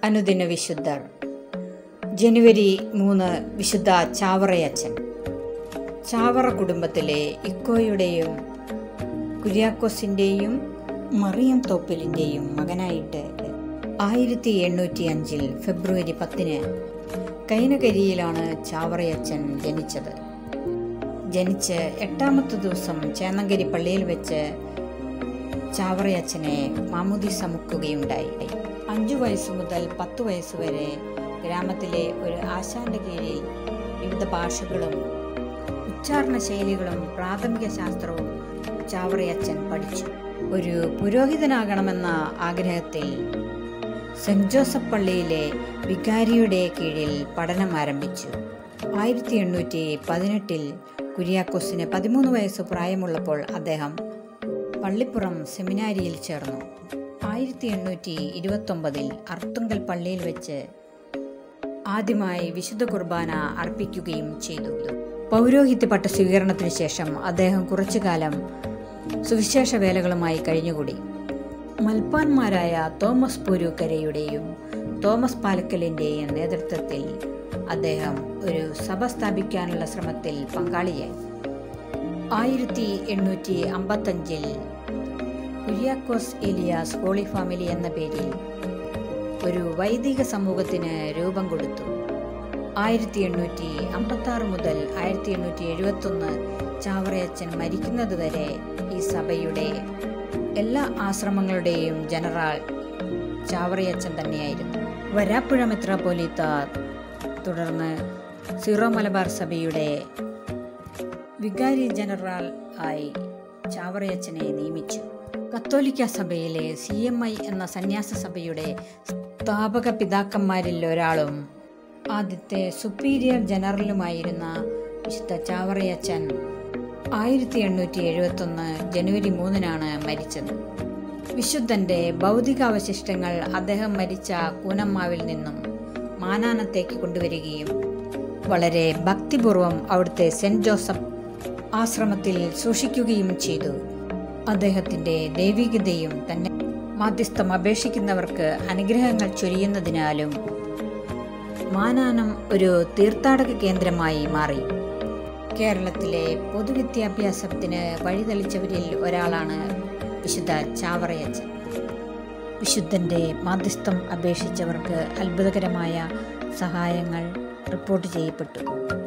അനുദിന വിശുദ്ധർ ജനുവരി മൂന്ന് വിശുദ്ധ ചാവറയച്ചൻ ചാവറ കുടുംബത്തിലെ ഇക്കോയുടെയും കുര്യാക്കോസിൻ്റെയും മറിയം തോപ്പലിൻ്റെയും മകനായിട്ട് ആയിരത്തി എണ്ണൂറ്റി അഞ്ചിൽ ഫെബ്രുവരി പത്തിന് കൈനകരിയിലാണ് ചാവറയച്ചൻ ജനിച്ചത് ജനിച്ച് എട്ടാമത്തെ ദിവസം ചേന്നങ്കരി പള്ളിയിൽ വെച്ച് ചാവറയച്ചനെ മാമുദിസ മുക്കുകയുണ്ടായി അഞ്ചു വയസ്സ് മുതൽ പത്ത് വയസ്സ് വരെ ഗ്രാമത്തിലെ ഒരു ആശാന്റെ കീഴിൽ വിവിധ ഭാഷകളും ഉച്ചാരണ ശൈലികളും പ്രാഥമിക ശാസ്ത്രവും ചാവറയച്ചൻ പഠിച്ചു ഒരു പുരോഹിതനാകണമെന്ന ആഗ്രഹത്തിൽ സെന്റ് ജോസഫ് പള്ളിയിലെ വികാരിയുടെ കീഴിൽ പഠനം ആരംഭിച്ചു ആയിരത്തി എണ്ണൂറ്റി പതിനെട്ടിൽ കുര്യാക്കോസിന് പതിമൂന്ന് വയസ്സ് പ്രായമുള്ളപ്പോൾ അദ്ദേഹം പള്ളിപ്പുറം സെമിനാരിയിൽ ചേർന്നു ആയിരത്തി എണ്ണൂറ്റി ഇരുപത്തൊമ്പതിൽ അർത്തുങ്കൽ പള്ളിയിൽ വെച്ച് ആദ്യമായി വിശുദ്ധ കുർബാന അർപ്പിക്കുകയും ചെയ്തു പൗരോഹിത്യ പട്ട സ്വീകരണത്തിന് ശേഷം അദ്ദേഹം കുറച്ചുകാലം സുവിശേഷ വേലകളുമായി കഴിഞ്ഞുകൂടി മൽപ്പാന്മാരായ തോമസ് പൂരൂക്കരയുടെയും തോമസ് പാലക്കലിൻ്റെയും നേതൃത്വത്തിൽ അദ്ദേഹം ഒരു സഭ സ്ഥാപിക്കാനുള്ള ശ്രമത്തിൽ പങ്കാളിയായി ആയിരത്തി എണ്ണൂറ്റി അമ്പത്തഞ്ചിൽ കുര്യാക്കോസ് എലിയാസ് ഹോളി ഫാമിലി എന്ന പേരിൽ ഒരു വൈദിക സമൂഹത്തിന് രൂപം കൊടുത്തു ആയിരത്തി എണ്ണൂറ്റി അമ്പത്തി ആറ് മുതൽ ആയിരത്തി എണ്ണൂറ്റി എഴുപത്തൊന്ന് ചാവറയച്ചൻ മരിക്കുന്നത് വരെ ഈ സഭയുടെ എല്ലാ ആശ്രമങ്ങളുടെയും ജനറൽ ചാവറയച്ചൻ തന്നെയായിരുന്നു വരാപ്പുഴ മെത്രാപോലീത്ത തുടർന്ന് സീറോ മലബാർ സഭയുടെ വികാരി ജനറൽ ആയി ചാവറയച്ചനെ നിയമിച്ചു കത്തോലിക്ക സഭയിലെ സി എം ഐ എന്ന സന്യാസ സഭയുടെ സ്ഥാപക പിതാക്കന്മാരിൽ ഒരാളും ആദ്യത്തെ സുപ്പീരിയർ ജനറലുമായിരുന്ന വിശുദ്ധ ചാവറയച്ചൻ ആയിരത്തി എണ്ണൂറ്റി എഴുപത്തൊന്ന് ജനുവരി മൂന്നിനാണ് മരിച്ചത് വിശുദ്ധന്റെ ഭൗതികാവശിഷ്ടങ്ങൾ അദ്ദേഹം മരിച്ച കൂനമ്മാവിൽ നിന്നും മാനാനത്തേക്ക് കൊണ്ടുവരികയും വളരെ ഭക്തിപൂർവം അവിടുത്തെ സെന്റ് ജോസഫ് ആശ്രമത്തിൽ സൂക്ഷിക്കുകയും ചെയ്തു അദ്ദേഹത്തിന്റെ ദൈവികതയും തന്നെ മാധ്യസ്ഥം അപേക്ഷിക്കുന്നവർക്ക് അനുഗ്രഹങ്ങൾ ചൊരിയുന്നതിനാലും മാനാനം ഒരു തീർത്ഥാടക കേന്ദ്രമായി മാറി കേരളത്തിലെ പൊതുവിദ്യാഭ്യാസത്തിന് വഴിതെളിച്ചവരിൽ ഒരാളാണ് വിശുദ്ധ ചാവറയച്ചൻ വിശുദ്ധന്റെ മാധ്യസ്ഥം അപേക്ഷിച്ചവർക്ക് അത്ഭുതകരമായ സഹായങ്ങൾ റിപ്പോർട്ട് ചെയ്യപ്പെട്ടു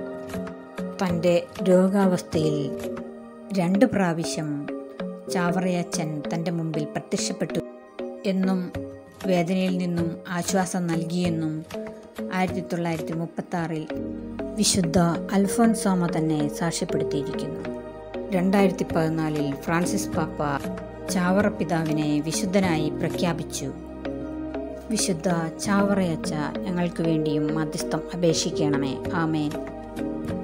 തൻ്റെ രോഗാവസ്ഥയിൽ രണ്ട് പ്രാവശ്യം ചാവറയച്ചൻ തൻ്റെ മുമ്പിൽ പ്രത്യക്ഷപ്പെട്ടു എന്നും വേദനയിൽ നിന്നും ആശ്വാസം നൽകിയെന്നും ആയിരത്തി തൊള്ളായിരത്തി മുപ്പത്തി ആറിൽ വിശുദ്ധ അൽഫോൻസോമ തന്നെ സാക്ഷ്യപ്പെടുത്തിയിരിക്കുന്നു രണ്ടായിരത്തി പതിനാലിൽ ഫ്രാൻസിസ് പാപ്പ ചാവറ പിതാവിനെ വിശുദ്ധനായി പ്രഖ്യാപിച്ചു വിശുദ്ധ ചാവറയച്ച ഞങ്ങൾക്ക് വേണ്ടിയും മധ്യസ്ഥം അപേക്ഷിക്കണമേ ആമേൻ